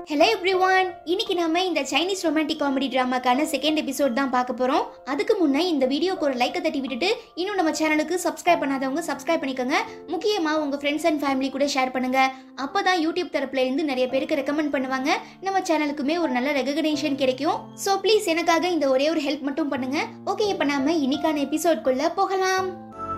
hello everyone இன்னைக்கு நாம இந்த சைனீஸ் ரொமான்டிக் காமெடி ட்ராமாக்கான செகண்ட் எபிசோட் தான் பார்க்க போறோம் அதுக்கு முன்னே இந்த வீடியோக்கு ஒரு லைக்கை தட்டி விட்டுட்டு இன்னும் நம்ம சேனலுக்கு சப்ஸ்கிரைப் பண்ணாதவங்க சப்ஸ்கிரைப் பண்ணிக்கோங்க முக்கியமா உங்க ஃப்ரெண்ட்ஸ் அண்ட் ஃபேமிலி கூட ஷேர் பண்ணுங்க அப்பதான் யூடியூப் தரப்புல இருந்து நிறைய பேருக்கு ரெக்கமெண்ட் பண்ணுவாங்க நம்ம சேனலுக்குமே ஒரு நல்ல ரெகக்னேஷன் கிடைக்கும் ஸோ ப்ளீஸ் எனக்காக இந்த ஒரே ஒரு ஹெல்ப் மட்டும் பண்ணுங்க ஓகே இப்போ நாம இன்னைக்கான எபிசோட்குள்ள போகலாம்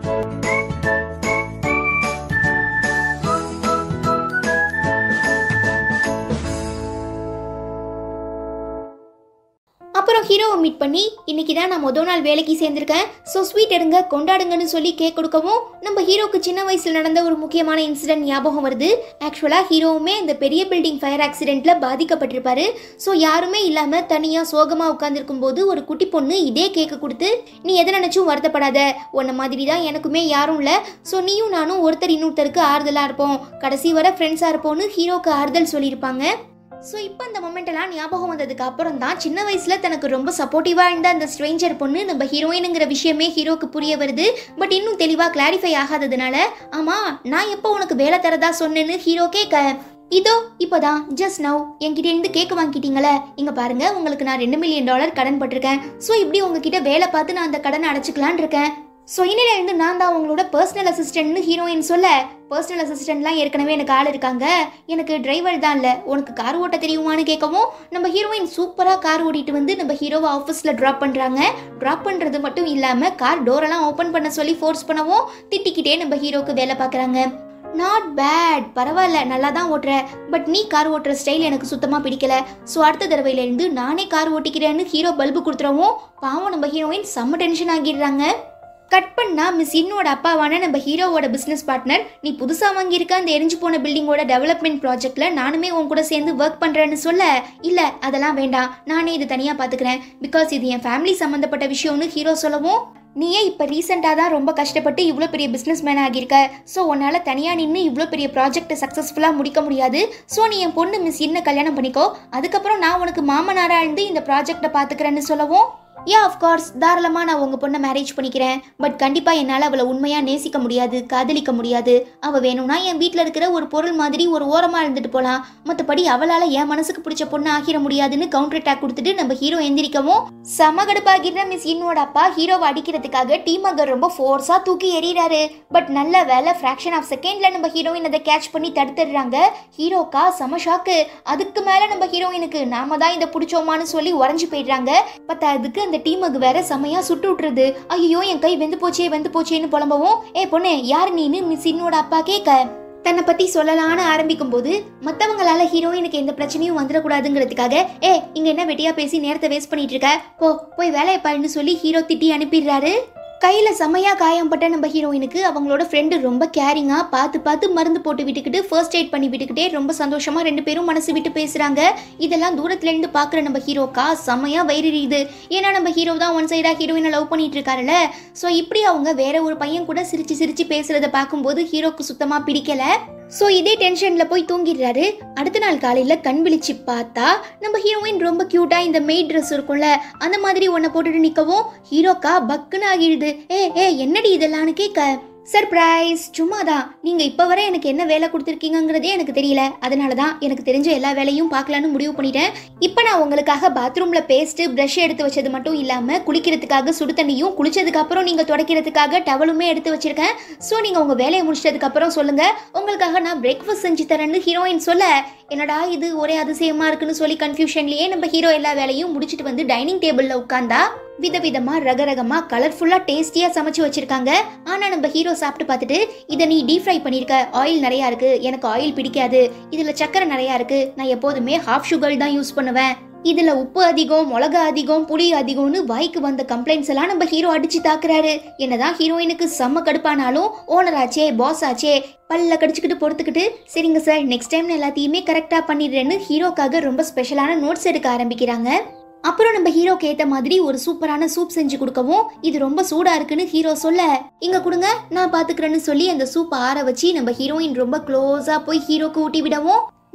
அப்புறம் ஹீரோவை மீட் பண்ணி இன்னைக்கு தான் நான் மொதல் நாள் வேலைக்கு சேர்ந்திருக்கேன் ஸோ ஸ்வீட் எடுங்க கொண்டாடுங்கன்னு சொல்லி கேக் கொடுக்கவும் நம்ம ஹீரோக்கு சின்ன வயசில் நடந்த ஒரு முக்கியமான இன்சிடென்ட் ஞாபகம் வருது ஆக்சுவலாக ஹீரோவுமே இந்த பெரிய பில்டிங் ஃபயர் ஆக்சிடென்ட்ல பாதிக்கப்பட்டிருப்பாரு ஸோ யாருமே இல்லாமல் தனியாக சோகமாக உட்காந்துருக்கும் போது ஒரு குட்டி பொண்ணு இதே கேக்கு கொடுத்து நீ எதை நினைச்சும் வருத்தப்படாத உன்ன மாதிரி தான் எனக்குமே யாரும் இல்லை ஸோ நீயும் நானும் ஒருத்தர் இன்னொருத்தருக்கு ஆறுதலாக இருப்போம் கடைசி வர ஃப்ரெண்ட்ஸாக இருப்போம்னு ஹீரோக்கு ஆறுதல் சொல்லியிருப்பாங்க ஸோ இப்போ அந்த மொமெண்ட் எல்லாம் ஞாபகம் வந்ததுக்கு அப்புறம் தான் சின்ன வயசுல தனக்கு ரொம்ப சப்போர்ட்டிவாக இருந்த அந்த ஸ்ட்ரேஞ்சர் பொண்ணு நம்ம ஹீரோயினுங்கிற விஷயமே ஹீரோக்கு புரிய வருது பட் இன்னும் தெளிவாக கிளாரிஃபை ஆகாததுனால ஆமா நான் எப்போ உனக்கு வேலை தரதா சொன்னேன்னு ஹீரோ கேட்க இதோ இப்போதான் ஜஸ்ட் நவ் என்கிட்ட இருந்து கேக் வாங்கிட்டீங்களே இங்க பாருங்க உங்களுக்கு நான் ரெண்டு மில்லியன் டாலர் கடன் பட்டிருக்கேன் ஸோ இப்படி உங்ககிட்ட வேலை பார்த்து நான் அந்த கடனை அடைச்சிக்கலான் இருக்கேன் ஸோ இன்னில இருந்து நான் தான் உங்களோட பர்சனல் அசிஸ்டன்ட்னு ஹீரோயின் சொல்ல பர்சனல் அசிஸ்டன்ட்லாம் ஏற்கனவே எனக்கு ஆள் இருக்காங்க எனக்கு டிரைவர் தான் இல்லை உனக்கு கார் ஓட்ட தெரியுமான்னு கேட்கவும் நம்ம ஹீரோயின் சூப்பராக கார் ஓட்டிட்டு வந்து நம்ம ஹீரோவை ஆஃபீஸில் ட்ராப் பண்ணுறாங்க ட்ராப் பண்ணுறது மட்டும் இல்லாமல் கார் டோரெல்லாம் ஓப்பன் பண்ண சொல்லி ஃபோர்ஸ் பண்ணவும் திட்டிக்கிட்டே நம்ம ஹீரோக்கு வேலை பார்க்குறாங்க நாட் பேட் பரவாயில்ல நல்லா தான் ஓட்டுற பட் நீ கார் ஓட்டுற ஸ்டைல் எனக்கு சுத்தமாக பிடிக்கல ஸோ அடுத்த தடவையிலேருந்து நானே கார் ஓட்டிக்கிறேன்னு ஹீரோ பல்பு கொடுத்துறவும் பாவம் நம்ம ஹீரோயின் செம்ம டென்ஷன் ஆகிடுறாங்க கட் பண்ணா மிஸ் இன்னோட அப்பாவான நம்ம ஹீரோவோட பிஸ்னஸ் பார்ட்னர் நீ புதுசாக வாங்கியிருக்க அந்த எரிஞ்சு போன பில்டிங்கோட டெவலப்மெண்ட் ப்ராஜெக்ட்ல நானுமே உன் கூட சேர்ந்து ஒர்க் பண்ணுறேன்னு சொல்ல இல்லை அதெல்லாம் வேண்டாம் நானே இது தனியாக பார்த்துக்கிறேன் பிகாஸ் இது என் ஃபேமிலி சம்மந்தப்பட்ட விஷயம்னு ஹீரோ சொல்லவும் நீயே இப்போ ரீசெண்டாக தான் ரொம்ப கஷ்டப்பட்டு இவ்வளோ பெரிய பிஸ்னஸ் மேன் ஆகியிருக்க ஸோ உன்னால் தனியாக நின்று இவ்வளோ பெரிய ப்ராஜெக்ட்டை சக்ஸஸ்ஃபுல்லாக முடிக்க முடியாது ஸோ நீ என் பொண்ணு மிஸ் இன்ன கல்யாணம் பண்ணிக்கோ அதுக்கப்புறம் நான் உனக்கு மாமனாராக இருந்து இந்த ப்ராஜெக்டை பார்த்துக்கிறேன்னு சொல்லவும் யா ஆஃப்கோர்ஸ் தாராளமாக நான் உங்கள் பொண்ணை மேரேஜ் பண்ணிக்கிறேன் பட் கண்டிப்பாக என்னால் அவளை உண்மையாக நேசிக்க முடியாது காதலிக்க முடியாது அவள் வேணும்னா என் வீட்டில் இருக்கிற ஒரு பொருள் மாதிரி ஒரு ஓரமாக இருந்துட்டு போகலாம் மற்றபடி அவளால் என் மனசுக்கு பிடிச்ச பொண்ணு ஆகிட முடியாதுன்னு கவுண்டர் அட்டாக் கொடுத்துட்டு நம்ம ஹீரோ எந்திரிக்கவும் சமகடுப்பாகிற மிஸ் இன்னோட அப்பா ஹீரோவை அடிக்கிறதுக்காக டீமகர் ரொம்ப ஃபோர்ஸாக தூக்கி எறிகிறாரு பட் நல்ல வேலை ஃப்ராக்ஷன் ஆஃப் செகண்டில் நம்ம ஹீரோயின் அதை கேட்ச் பண்ணி தடுத்துடுறாங்க ஹீரோக்கா செம ஷாக்கு அதுக்கு மேலே நம்ம ஹீரோயினுக்கு நாம தான் இதை பிடிச்சோமான்னு சொல்லி உறைஞ்சு போயிடுறாங்க பத்தாததுக்கு அந்த டீமுக்கு வேற செமையா சுட்டு விட்டுறது ஐயோ என் கை வெந்து போச்சே வெந்து போச்சேன்னு புலம்பவும் ஏ பொண்ணு யார் நீன்னு மிஸ் இன்னோட அப்பா கேட்க தன்னை பத்தி சொல்லலான்னு ஆரம்பிக்கும் போது மத்தவங்களால ஹீரோயினுக்கு எந்த பிரச்சனையும் வந்துடக்கூடாதுங்கிறதுக்காக ஏ இங்க என்ன வெட்டியா பேசி நேரத்தை வேஸ்ட் பண்ணிட்டு இருக்க போ போய் வேலையை பாருன்னு சொல்லி ஹீரோ திட்டி அனுப்பிடுறாரு கையில் செமையா காயம்பட்ட நம்ம ஹீரோயினுக்கு அவங்களோட ஃப்ரெண்டு ரொம்ப கேரிங்காக பார்த்து பார்த்து மருந்து போட்டு விட்டுக்கிட்டு ஃபர்ஸ்ட் எய்ட் பண்ணி விட்டுக்கிட்டே ரொம்ப சந்தோஷமா ரெண்டு பேரும் மனசு விட்டு பேசுறாங்க இதெல்லாம் தூரத்துல இருந்து பார்க்குற நம்ம ஹீரோக்கா செமையா வயிறுறியுது ஏன்னா நம்ம ஹீரோ தான் ஒன் சைடா ஹீரோயினை லவ் பண்ணிட்டு இருக்காருல்ல ஸோ இப்படி அவங்க வேற ஒரு பையன் கூட சிரிச்சு சிரிச்சு பேசுறத பார்க்கும்போது ஹீரோக்கு சுத்தமா பிடிக்கல ஸோ இதே டென்ஷனில் போய் தூங்கிடுறாரு அடுத்த நாள் காலையில் கண் விழிச்சு பார்த்தா நம்ம ஹீரோயின் ரொம்ப க்யூட்டாக இந்த மெய்ட் ட்ரெஸ் இருக்கும்ல அந்த மாதிரி ஒன்றை போட்டுட்டு நிற்கவும் ஹீரோக்கா பக்குன்னு ஆகிடுது ஏ ஏ என்னடி இதெல்லாம்னு கேட்க சர்ப்ரைஸ் சும்மா தான் நீங்கள் இப்போ வரை எனக்கு என்ன வேலை கொடுத்துருக்கீங்கங்கிறதே எனக்கு தெரியல அதனால தான் எனக்கு தெரிஞ்ச எல்லா வேலையும் பார்க்கலான்னு முடிவு பண்ணிட்டேன் இப்போ நான் உங்களுக்காக பாத்ரூமில் பேஸ்ட்டு ப்ரஷ் எடுத்து வச்சது மட்டும் இல்லாமல் குளிக்கிறதுக்காக சுடு தண்ணியும் குளிச்சதுக்கப்புறம் நீங்கள் துடைக்கிறதுக்காக டவலுமே எடுத்து வச்சிருக்கேன் ஸோ நீங்கள் உங்கள் வேலையை முடிச்சதுக்கப்புறம் சொல்லுங்கள் உங்களுக்காக நான் பிரேக்ஃபாஸ்ட் செஞ்சு தரேன்னு ஹீரோயின் சொல்ல என்னடா இது ஒரே அதிசயமா இருக்குன்னு சொல்லி கன்ஃபியூஷன்லயே நம்ம ஹீரோ எல்லா வேலையும் முடிச்சிட்டு வந்து டைனிங் டேபிள்ல உட்காந்தா விதவிதமா ரகரகமா கலர்ஃபுல்லா டேஸ்டியா சமைச்சு வச்சிருக்காங்க ஆனா நம்ம ஹீரோ சாப்பிட்டு பார்த்துட்டு இதை நீ டீப் ஃப்ரை பண்ணிருக்க ஆயில் நிறைய இருக்கு எனக்கு ஆயில் பிடிக்காது இதுல சக்கரை நிறைய இருக்கு நான் எப்போதுமே ஹாஃப் சுகர் தான் யூஸ் பண்ணுவேன் இதுல உப்பு அதிகம் மிளகா அதிகம் புளி அதிகம்னு வாய்க்கு வந்த கம்ப்ளைண்ட்ஸ் எல்லாம் நம்ம ஹீரோ அடிச்சு தாக்குறாரு என்னதான் ஹீரோயினுக்கு செம்ம கடுப்பானாலும் ஓனர் ஆச்சே பாஸ் ஆச்சே பல்ல கடிச்சுக்கிட்டு பொறுத்துக்கிட்டு சரிங்க சார் நெக்ஸ்ட் டைம் எல்லாத்தையுமே கரெக்டாக பண்ணிடுறேன்னு ஹீரோக்காக ரொம்ப ஸ்பெஷலான நோட்ஸ் எடுக்க ஆரம்பிக்கிறாங்க அப்புறம் நம்ம ஹீரோக்கு ஏத்த மாதிரி ஒரு சூப்பரான சூப் செஞ்சு கொடுக்கவும் இது ரொம்ப சூடா இருக்குன்னு ஹீரோ சொல்ல இங்க கொடுங்க நான் பாத்துக்கிறேன்னு சொல்லி அந்த சூப் ஆற வச்சு நம்ம ஹீரோயின் ரொம்ப க்ளோஸா போய் ஹீரோக்கு ஊட்டி விடவும்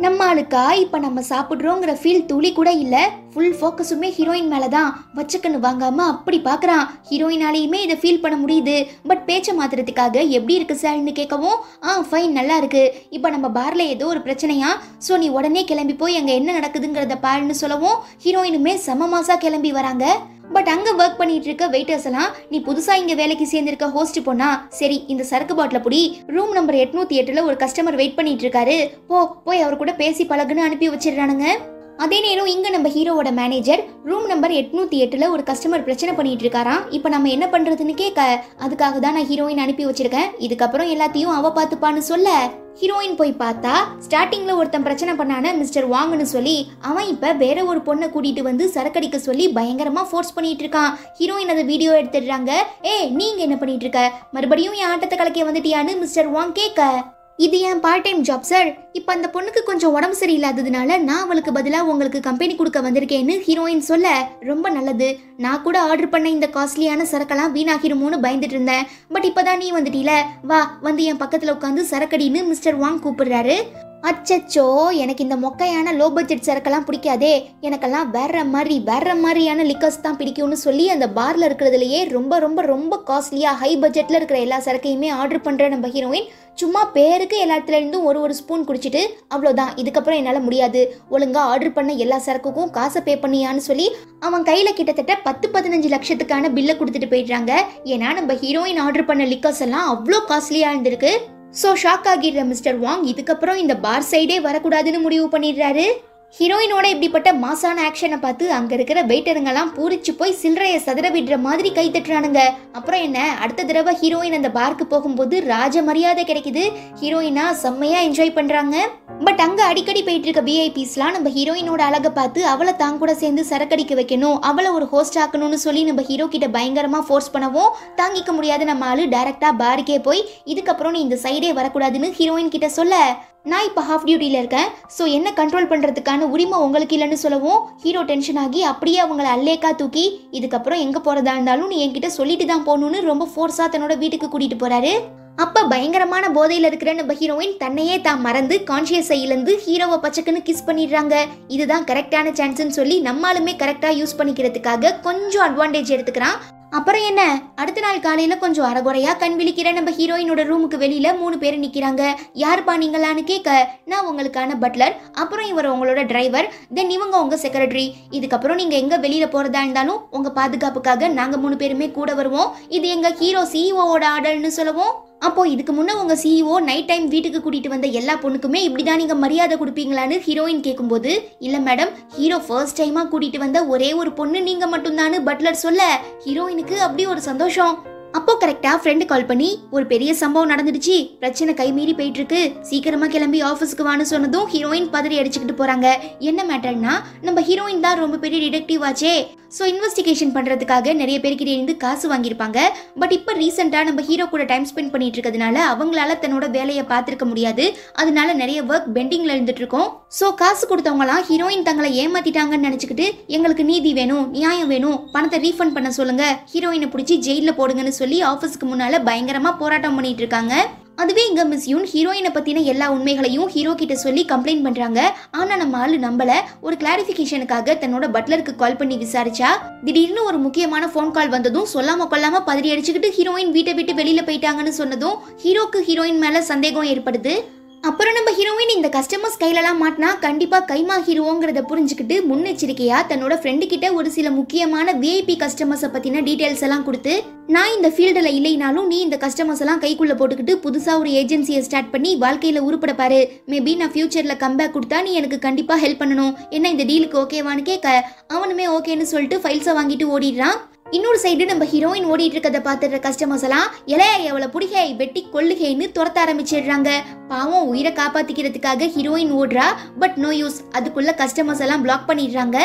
நம்ம ஆளுக்கா இப்போ நம்ம சாப்பிட்றோங்கிற ஃபீல் துளி கூட இல்லை ஃபுல் ஃபோக்கஸுமே ஹீரோயின் மேலே தான் வச்சக்கன்னு வாங்காம அப்படி பார்க்குறான் ஹீரோயினாலேயுமே இதை ஃபீல் பண்ண முடியுது பட் பேச்சை மாத்துறதுக்காக எப்படி இருக்கு சார்னு கேட்கவும் ஆ ஃபைன் நல்லா இருக்கு இப்போ நம்ம பார்ல ஏதோ ஒரு பிரச்சனையா ஸோ நீ உடனே கிளம்பி போய் அங்கே என்ன நடக்குதுங்கிறத பாருன்னு சொல்லவும் ஹீரோயினுமே செம மாசா கிளம்பி வராங்க பட் அங்க ஒர்க் பண்ணிட்டு இருக்க வெயிட்டர்ஸ் எல்லாம் நீ புதுசா இங்க வேலைக்கு சேர்ந்திருக்க ஹோஸ்ட் பொண்ணா சரி இந்த சரக்கு பாட்டில புடி ரூம் நம்பர் எட்நூத்தி எட்டுல ஒரு கஸ்டமர் வெயிட் பண்ணிட்டு இருக்காரு போ போய் அவர் கூட பேசி பழகுன்னு அனுப்பி வச்சிடுறானுங்க அதே நேரம் இங்க நம்ம ஹீரோவோட மேனேஜர் ரூம் நம்பர் எட்நூத்தி எட்டுல ஒரு கஸ்டமர் பிரச்சனை பண்ணிட்டு இருக்காராம் இப்போ நம்ம என்ன பண்றதுன்னு கேட்க அதுக்காக தான் நான் ஹீரோயின் அனுப்பி வச்சிருக்கேன் இதுக்கப்புறம் எல்லாத்தையும் அவ பார்த்துப்பான்னு சொல்ல ஹீரோயின் போய் பார்த்தா ஸ்டார்டிங்ல ஒருத்தன் பிரச்சனை பண்ணான மிஸ்டர் வாங்னு சொல்லி அவன் இப்ப வேற ஒரு பொண்ணை கூட்டிட்டு வந்து சரக்கடிக்க சொல்லி பயங்கரமா ஃபோர்ஸ் பண்ணிட்டு இருக்கான் ஹீரோயின் அதை வீடியோ எடுத்துடுறாங்க ஏ நீங்க என்ன பண்ணிட்டு இருக்க மறுபடியும் என் ஆட்டத்தை கலக்க வந்துட்டியான்னு மிஸ்டர் வாங் கேட்க இது என் பார்ட் டைம் ஜாப் சார் இப்போ அந்த பொண்ணுக்கு கொஞ்சம் உடம்பு சரியில்லாததுனால நான் அவளுக்கு பதிலாக உங்களுக்கு கம்பெனி கொடுக்க வந்திருக்கேன்னு ஹீரோயின் சொல்ல ரொம்ப நல்லது நான் கூட ஆர்டர் பண்ண இந்த காஸ்ட்லியான சரக்கெல்லாம் வீணாகிருமோன்னு பயந்துட்டு இருந்தேன் பட் இப்போதான் நீ வந்துட்டீல வா வந்து என் பக்கத்தில் உட்காந்து சரக்கடின்னு மிஸ்டர் வாங் கூப்பிடுறாரு அச்சச்சோ எனக்கு இந்த மொக்கையான லோ பட்ஜெட் சரக்கெல்லாம் பிடிக்காதே எனக்கெல்லாம் வேற மாதிரி வேற மாதிரியான லிக்கர்ஸ் தான் பிடிக்கும்னு சொல்லி அந்த பார்ல இருக்கிறதுலயே ரொம்ப ரொம்ப ரொம்ப காஸ்ட்லியா ஹை பட்ஜெட்ல இருக்கிற எல்லா சரக்கையுமே ஆர்டர் பண்ற நம்ம ஹீரோயின் சும்மா பேருக்கு எல்லாத்துல இருந்தும் ஒரு ஒரு ஸ்பூன் குடிச்சிட்டு அவ்வளோதான் இதுக்கப்புறம் என்னால் முடியாது ஒழுங்கா ஆர்டர் பண்ண எல்லா சரக்குக்கும் காசை பே பண்ணியான்னு சொல்லி அவன் கையில் கிட்டத்தட்ட பத்து பதினஞ்சு லட்சத்துக்கான பில்லை கொடுத்துட்டு போயிடுறாங்க ஏன்னா நம்ம ஹீரோயின் ஆர்டர் பண்ண லிக்கர்ஸ் எல்லாம் அவ்வளோ காஸ்ட்லியாக இருந்திருக்கு ஸோ ஷாக் ஆகிடுற மிஸ்டர் வாங் இதுக்கப்புறம் இந்த பார் சைடே வரக்கூடாதுன்னு முடிவு பண்ணிடுறாரு ஹீரோயினோட இப்படிப்பட்ட மாசான ஆக்ஷனை பார்த்து அங்க இருக்கிற வெயிட்டருங்கெல்லாம் பூரிச்சு போய் சில்லறைய சதுர விடுற மாதிரி கை தட்டுறானுங்க அப்புறம் என்ன அடுத்த தடவை ஹீரோயின் அந்த பார்க்கு போகும்போது ராஜ மரியாதை கிடைக்குது ஹீரோயினா செம்மையா என்ஜாய் பண்றாங்க பட் அங்க அடிக்கடி போயிட்டு இருக்க விஐபிஸ்லாம் நம்ம ஹீரோயினோட அழகை பார்த்து அவளை தான் கூட சேர்ந்து சரக்கடிக்க வைக்கணும் அவளை ஒரு ஹோஸ்ட் ஆக்கணும்னு சொல்லி நம்ம ஹீரோ கிட்ட பயங்கரமா ஃபோர்ஸ் பண்ணவும் தாங்கிக்க முடியாத நம்ம ஆளு டைரக்டா பாருக்கே போய் இதுக்கப்புறம் நீ இந்த சைடே வரக்கூடாதுன்னு ஹீரோயின் கிட்ட சொல்ல நான் இப்போ ஹாஃப் டியூட்டியில் இருக்கேன் ஸோ என்ன கண்ட்ரோல் பண்ணுறதுக்கான உரிமை உங்களுக்கு இல்லைன்னு சொல்லவும் ஹீரோ டென்ஷன் ஆகி அப்படியே அவங்கள அல்லேக்கா தூக்கி இதுக்கப்புறம் எங்கே போகிறதா இருந்தாலும் நீ என்கிட்ட சொல்லிட்டு தான் போகணும்னு ரொம்ப ஃபோர்ஸாக தன்னோட வீட்டுக்கு கூட்டிகிட்டு போகிறாரு அப்போ பயங்கரமான போதையில் இருக்கிற நம்ம ஹீரோயின் தன்னையே தான் மறந்து கான்ஷியஸை இழந்து ஹீரோவை பச்சக்குன்னு கிஸ் பண்ணிடுறாங்க இதுதான் கரெக்டான சான்ஸ்னு சொல்லி நம்மளுமே கரெக்டாக யூஸ் பண்ணிக்கிறதுக்காக கொஞ்சம் அட்வான்டேஜ் எடுத்துக்கிறான் அப்புறம் என்ன அடுத்த நாள் காலையில கொஞ்சம் அறகுறையா கண் விழிக்கிற நம்ம ஹீரோயினோட ரூமுக்கு வெளியில மூணு பேர் நிக்கிறாங்க யாருப்பா நீங்களான்னு கேட்க நான் உங்களுக்கான பட்லர் அப்புறம் இவர் உங்களோட டிரைவர் தென் இவங்க உங்க செக்ரட்டரி இதுக்கப்புறம் நீங்க எங்க வெளியில போறதா இருந்தாலும் உங்க பாதுகாப்புக்காக நாங்க மூணு பேருமே கூட வருவோம் இது எங்க ஹீரோ சிஇஓவோட ஆர்டர்னு சொல்லுவோம் அப்போ இதுக்கு முன்ன உங்க சிஇஓ நைட் டைம் வீட்டுக்கு கூட்டிட்டு வந்த எல்லா பொண்ணுக்குமே இப்படிதான் நீங்க மரியாதை கொடுப்பீங்களான்னு ஹீரோயின் கேட்கும்போது இல்ல மேடம் ஹீரோ ஃபர்ஸ்ட் டைமா கூட்டிட்டு வந்த ஒரே ஒரு பொண்ணு நீங்க மட்டும்தான்னு பட்லர் சொல்ல ஹீரோயினுக்கு அப்படி ஒரு சந்தோஷம் அப்போ கரெக்டா ஃப்ரெண்டு கால் பண்ணி ஒரு பெரிய சம்பவம் நடந்துடுச்சு பிரச்சனை கைமீறி போயிட்டு இருக்கு சீக்கிரமா கிளம்பி ஆஃபீஸ்க்கு வான்னு சொன்னதும் ஹீரோயின் பதறி அடிச்சுக்கிட்டு போறாங்க என்ன மேட்டர்னா நம்ம ஹீரோயின் தான் ரொம்ப பெரிய டிடெக்டிவ் ஆச்சே ஸோ இன்வெஸ்டிகேஷன் பண்றதுக்காக நிறைய பேர்கிட்ட இருந்து காசு வாங்கியிருப்பாங்க பட் இப்போ ரீசெண்டாக நம்ம ஹீரோ கூட டைம் ஸ்பெண்ட் பண்ணிட்டு இருக்கிறதுனால அவங்களால தன்னோட வேலையை பார்த்துருக்க முடியாது அதனால நிறைய ஒர்க் பெண்டிங்ல இருந்துட்டு இருக்கோம் ஸோ காசு கொடுத்தவங்களாம் ஹீரோயின் தங்களை ஏமாத்திட்டாங்கன்னு நினச்சிக்கிட்டு எங்களுக்கு நீதி வேணும் நியாயம் வேணும் பணத்தை ரீஃபண்ட் பண்ண சொல்லுங்க ஹீரோயினை பிடிச்சி ஜெயிலில் போடுங்கன்னு சொல்லி ஆஃபீஸ்க்கு முன்னால பயங்கரமா போராட்டம் பண்ணிட்டு இருக்காங்க அதுவே இங்க மிஸ் யூன் ஹீரோயினை பத்தின எல்லா உண்மைகளையும் ஹீரோ கிட்ட சொல்லி கம்ப்ளைண்ட் பண்றாங்க ஆனா நம்ம ஆளு நம்பல ஒரு கிளாரிபிகேஷனுக்காக தன்னோட பட்லருக்கு கால் பண்ணி விசாரிச்சா திடீர்னு ஒரு முக்கியமான ஃபோன் கால் வந்ததும் சொல்லாம கொள்ளாம பதறி அடிச்சுக்கிட்டு ஹீரோயின் வீட்டை விட்டு வெளியில போயிட்டாங்கன்னு சொன்னதும் ஹீரோக்கு ஹீரோயின் மேல சந்தேகம் ஏற்படுது அப்புறம் நம்ம ஹீரோயின் இந்த கஸ்டமர்ஸ் கையிலலாம் மாட்டினா கண்டிப்பா கைமாகிருவோங்கிறத புரிஞ்சுக்கிட்டு முன்னெச்சரிக்கையா தன்னோட ஃப்ரெண்டு கிட்ட ஒரு சில முக்கியமான விஐபி கஸ்டமர்ஸை பத்தின டீடைல்ஸ் எல்லாம் கொடுத்து நான் இந்த ஃபீல்டில் இல்லைனாலும் நீ இந்த கஸ்டமர்ஸ் எல்லாம் கைக்குள்ள போட்டுக்கிட்டு புதுசா ஒரு ஏஜென்சியை ஸ்டார்ட் பண்ணி வாழ்க்கையில உருப்பட பாரு மேபி நான் ஃபியூச்சர்ல கம்பேக் கொடுத்தா நீ எனக்கு கண்டிப்பா ஹெல்ப் பண்ணணும் என்ன இந்த டீலுக்கு ஓகேவான்னு கேட்க அவனுமே ஓகேன்னு சொல்லிட்டு ஃபைல்ஸை வாங்கிட்டு ஓடிடுறான் இன்னொரு சைடு நம்ம ஹீரோயின் ஓடிட்டு இருக்கதை பார்த்துடுற கஸ்டமர்ஸ் எல்லாம் இலையா எவளை புடிகை வெட்டி கொள்ளுகைன்னு துரத்த ஆரம்பிச்சிடுறாங்க பாவம் உயிரை காப்பாத்திக்கிறதுக்காக ஹீரோயின் ஓடுறா பட் நோ யூஸ் அதுக்குள்ள கஸ்டமர்ஸ் எல்லாம் பிளாக் பண்ணிடுறாங்க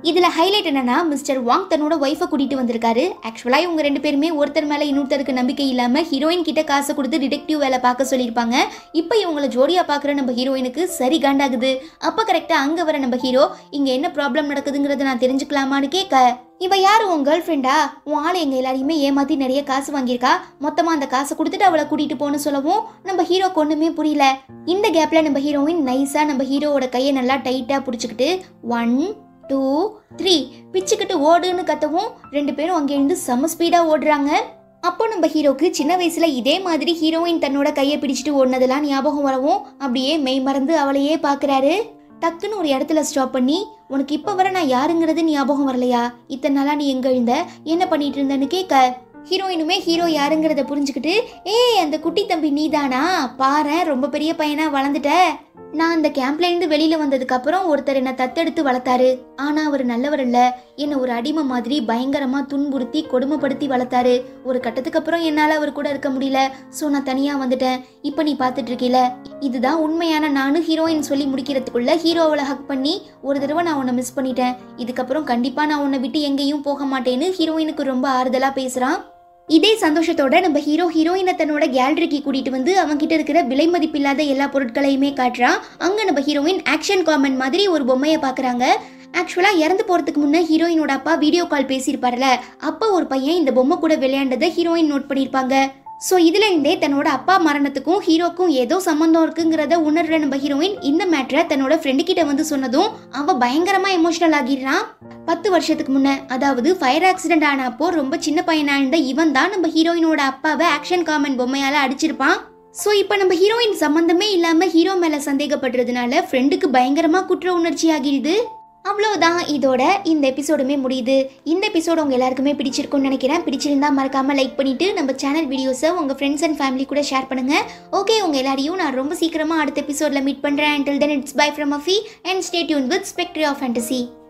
இதுல ஹைலைட் என்னன்னா மிஸ்டர் வாங் தன்னோட ஒய்ஃபை கூட்டிட்டு வந்திருக்காரு ஆக்சுவலா இவங்க ரெண்டு பேருமே ஒருத்தர் மேல இன்னொருத்தருக்கு நம்பிக்கை இல்லாம ஹீரோயின் கிட்ட காசை கொடுத்து டிடெக்டிவ் வேலை பார்க்க சொல்லியிருப்பாங்க இப்போ இவங்கள ஜோடியா பார்க்குற நம்ம ஹீரோயினுக்கு சரி காண்டாகுது அப்போ கரெக்டா அங்க வர நம்ம ஹீரோ இங்க என்ன ப்ராப்ளம் நடக்குதுங்கிறத நான் தெரிஞ்சுக்கலாமான்னு கேட்க இவ யாரு உன் கேர்ள் ஃப்ரெண்டா உன் ஆளு எங்க எல்லாரையுமே ஏமாத்தி நிறைய காசு வாங்கியிருக்கா மொத்தமா அந்த காசை கொடுத்துட்டு அவளை கூட்டிட்டு போன்னு சொல்லவும் நம்ம ஹீரோக்கு ஒண்ணுமே புரியல இந்த கேப்ல நம்ம ஹீரோயின் நைஸா நம்ம ஹீரோவோட கையை நல்லா டைட்டா பிடிச்சிக்கிட்டு ஒன் டூ த்ரீ பிச்சுக்கிட்டு ஓடுன்னு கத்தவும் ரெண்டு பேரும் அங்கேருந்து செம ஸ்பீடா ஓடுறாங்க அப்போ நம்ம ஹீரோக்கு சின்ன வயசுல இதே மாதிரி ஹீரோயின் தன்னோட கையை பிடிச்சிட்டு ஓடினதெல்லாம் ஞாபகம் வரவும் அப்படியே மெய் மறந்து அவளையே பார்க்கறாரு டக்குன்னு ஒரு இடத்துல ஸ்டாப் பண்ணி உனக்கு இப்போ வர நான் யாருங்கிறது ஞாபகம் வரலையா இத்தனை நாளா நீ எங்க இருந்த என்ன பண்ணிட்டு இருந்தன்னு கேட்க ஹீரோயினுமே ஹீரோ யாருங்கிறத புரிஞ்சுக்கிட்டு ஏய் அந்த குட்டி தம்பி நீதானா பாரேன் ரொம்ப பெரிய பையனா வளர்ந்துட்ட நான் அந்த கேம்ப்ல இருந்து வெளியில வந்ததுக்கு அப்புறம் ஒருத்தர் என்ன தத்தெடுத்து வளர்த்தாரு ஆனா அவர் நல்லவர் இல்ல என்ன ஒரு அடிமை மாதிரி பயங்கரமா துன்புறுத்தி கொடுமைப்படுத்தி வளர்த்தாரு ஒரு கட்டத்துக்கு அப்புறம் என்னால அவர் கூட இருக்க முடியல சோ நான் தனியா வந்துட்டேன் இப்ப நீ பாத்துட்டு இருக்கீல இதுதான் உண்மையான நானு ஹீரோயின் சொல்லி முடிக்கிறதுக்குள்ள ஹீரோவளை ஹக் பண்ணி ஒரு தடவை நான் உன்னை மிஸ் பண்ணிட்டேன் இதுக்கப்புறம் கண்டிப்பா நான் உன்னை விட்டு எங்கேயும் போக மாட்டேன்னு ஹீரோயினுக்கு ரொம்ப ஆறுதலா பேசுறான் இதே சந்தோஷத்தோட நம்ம ஹீரோ ஹீரோயினை தன்னோட கேலரிக்கு கூட்டிட்டு வந்து அவங்க கிட்ட இருக்கிற விலை மதிப்பில்லாத எல்லா பொருட்களையுமே காட்டுறான் அங்க நம்ம ஹீரோயின் ஆக்ஷன் காமெண்ட் மாதிரி ஒரு பொம்மையை பாக்குறாங்க ஆக்சுவலா இறந்து போறதுக்கு முன்ன ஹீரோயினோட அப்பா வீடியோ கால் பேசியிருப்பார்ல அப்போ ஒரு பையன் இந்த பொம்மை கூட விளையாண்டதை ஹீரோயின் நோட் பண்ணியிருப்பாங்க ஸோ இதுல இருந்தே தன்னோட அப்பா மரணத்துக்கும் ஹீரோக்கும் ஏதோ சம்மந்தம் இருக்குங்கிறத உணர்ற நம்ம ஹீரோயின் இந்த மேட்ரை தன்னோட ஃப்ரெண்டு கிட்ட வந்து சொன்னதும் அவ பயங்கரமா எமோஷனல் ஆகிடுறான் பத்து வருஷத்துக்கு முன்ன அதாவது ஃபயர் ஆக்சிடென்ட் ஆன அப்போ ரொம்ப சின்ன பையனா இருந்த இவன் தான் நம்ம ஹீரோயினோட அப்பாவை ஆக்ஷன் காமெண்ட் பொம்மையால அடிச்சிருப்பான் ஸோ இப்போ நம்ம ஹீரோயின் சம்மந்தமே இல்லாம ஹீரோ மேல சந்தேகப்படுறதுனால ஃப்ரெண்டுக்கு பயங்கரமா குற்ற உணர்ச்சி ஆகிடுது அவ்வளவுதான் இதோட இந்த எபிசோடுமே முடியுது இந்த எபிசோடு உங்க எல்லாருக்குமே பிடிச்சிருக்கும்னு நினைக்கிறேன் பிடிச்சிருந்தா மறக்காம லைக் பண்ணிட்டு நம்ம சேனல் வீடியோஸை உங்க ஃப்ரெண்ட்ஸ் அண்ட் ஃபேமிலி கூட ஷேர் பண்ணுங்க ஓகே உங்க எல்லாரையும் நான் ரொம்ப சீக்கிரமா அடுத்த எபிசோட்ல மீட் பண்றேன் until then it's bye from அஃபி அண்ட் ஸ்டே டியூன் வித் ஸ்பெக்ட்ரி ஆஃப் ஃபேண்டசி